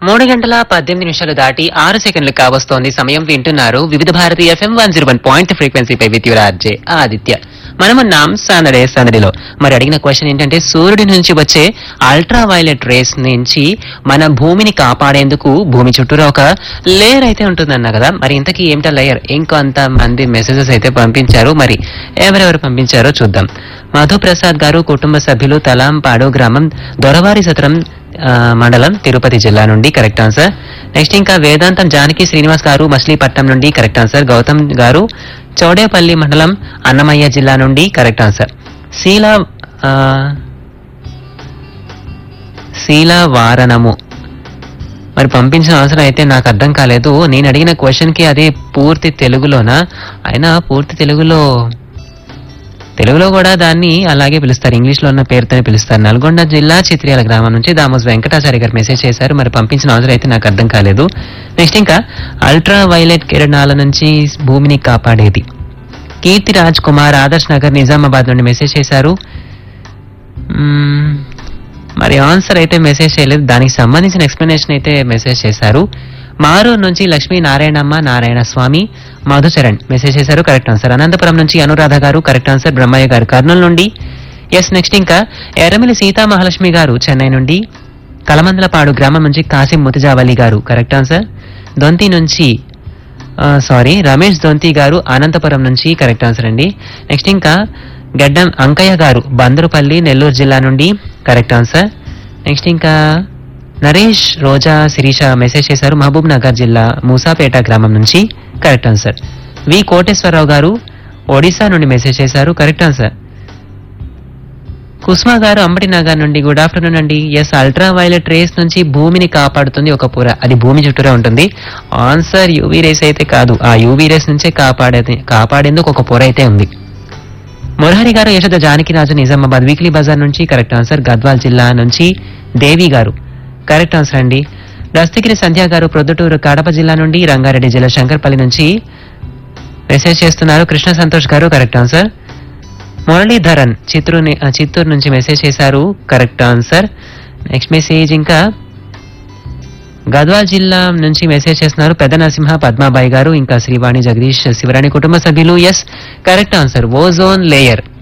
మూడు గంటల పద్దెనిమిది నిమిషాలు దాటి ఆరు సెకండ్లు కావస్తోంది సమయం వింటున్నారు Vividh Bharati FM one zero one point ఫ్రీక్వెన్సీపై విత్ యువర్ ఆర్జే ఆదిత్య మనమున్నాం సందడే సందడిలో మరి అడిగిన క్వశ్చన్ ఏంటంటే సూర్యుడి నుంచి వచ్చే అల్ట్రా వైలెట్ రేస్ నుంచి మన భూమిని కాపాడేందుకు భూమి చుట్టూరా ఒక లేయర్ అయితే ఉంటుందన్న కదా మరి ఇంతకీ ఏమిటా లేయర్ ఇంకొంత మంది మెసేజెస్ అయితే పంపించారు మరి ఎవరెవరు పంపించారో చూద్దాం మధు ప్రసాద్ గారు కుటుంబ సభ్యులు తలాంపాడు గ్రామం దొరవారి సత్రం ఆ, మండలం తిరుపతి జిల్లా నుండి కరెక్ట్ ఆన్సర్ నెక్స్ట్ ఇంకా వేదాంతం జానకి శ్రీనివాస్ గారు మచిలీపట్నం నుండి కరెక్ట్ ఆన్సర్ గౌతమ్ గారు చౌడేపల్లి మండలం అన్నమయ్య జిల్లా నుండి కరెక్ట్ ఆన్సర్ శీల ఆ, శీల వారణము మరి పంపించిన అవసరం అయితే నాకు అర్థం కాలేదు నేను అడిగిన క్వశ్చన్ కి అదే పూర్తి తెలుగులోనా అయినా పూర్తి తెలుగులో తెలుగులో కూడా దాన్ని అలాగే పిలుస్తారు ఇంగ్లీష్ లో ఉన్న పేరుతోనే పిలుస్తారు నల్గొండ జిల్లా చిత్రియాల గ్రామం నుంచి దామోస్ వెంకటాచారి గారు మెసేజ్ చేశారు మరి పంపించిన అవసరం అయితే నాకు అర్థం కాలేదు నెక్స్ట్ ఇంకా అల్ట్రా వైలెట్ కిరణాల నుంచి భూమిని కాపాడేది కీర్తి రాజ్ కుమార్ ఆదర్శ్ నగర్ నిజామాబాద్ నుండి మెసేజ్ చేశారు మ్మ్, మరి ఆన్సర్ అయితే మెసేజ్ చేయలేదు దానికి సంబంధించిన ఎక్స్ప్లెనేషన్ అయితే మెసేజ్ చేశారు మారూరు నుంచి లక్ష్మీ నారాయణమ్మ నారాయణ స్వామి మధుచరణ్ మెసేజ్ చేశారు కరెక్ట్ ఆన్సర్ అనంతపురం నుంచి అనురాధ గారు కరెక్ట్ ఆన్సర్ బ్రహ్మయ్య గారు కర్నూలు నుండి ఎస్ నెక్స్ట్ ఇంకా ఎర్రమిలి సీతామహాలక్ష్మి గారు చెన్నై నుండి కలమందలపాడు గ్రామం నుంచి కాసిం ముతిజావలి గారు కరెక్ట్ ఆన్సర్ దొంతి నుంచి సారీ రమేష్ దొంతి గారు అనంతపురం నుంచి కరెక్ట్ ఆన్సర్ అండి నెక్స్ట్ ఇంకా గడ్డం అంకయ్య గారు బందరుపల్లి నెల్లూరు జిల్లా నుండి కరెక్ట్ ఆన్సర్ నెక్స్ట్ ఇంకా నరేష్ రోజా శిరీష మెసేజ్ చేశారు మహబూబ్ నగర్ జిల్లా మూసాపేట గ్రామం నుంచి కరెక్ట్ ఆన్సర్ వి కోటేశ్వరరావు గారు ఒడిశా నుండి మెసేజ్ చేశారు కరెక్ట్ ఆన్సర్ కుస్మా గారు అంబటి నగర్ నుండి గుడ్ ఆఫ్టర్నూన్ అండి ఎస్ అల్ట్రా వైలెట్ రేస్ నుంచి భూమిని కాపాడుతుంది ఒక పొర అది భూమి చుట్టూరా ఉంటుంది ఆన్సర్ యూవీ రేస్ అయితే కాదు ఆ యూవీ రేస్ నుంచే కాపాడే కాపాడేందుకు ఒక పొర అయితే ఉంది మురహరి గారు యశోద జానకిరాజు నిజామాబాద్ వీక్లీ బజార్ నుంచి కరెక్ట్ ఆన్సర్ గద్వాల్ జిల్లా నుంచి దేవి గారు కరెక్ట్ ఆన్సర్ అండి దస్తగిరి సంధ్య గారు ప్రొద్దుటూరు కడప జిల్లా నుండి రంగారెడ్డి జిల్లా శంకర్పల్లి నుంచి మెసేజ్ చేస్తున్నారు కృష్ణ సంతోష్ గారు కరెక్ట్ ఆన్సర్ మురళీధరన్ చిత్తూరు ని- ఆ, చిత్తూరు నుంచి మెసేజ్ చేశారు కరెక్ట్ ఆన్సర్ నెక్స్ట్ మెసేజ్ ఇంకా గద్వాల్ జిల్లా నుంచి మెసేజ్ చేస్తున్నారు పెద్ద నరసింహ పద్మాబాయి గారు ఇంకా శ్రీవాణి జగదీష్ శివరాణి కుటుంబ సభ్యులు yes correct answer ozone layer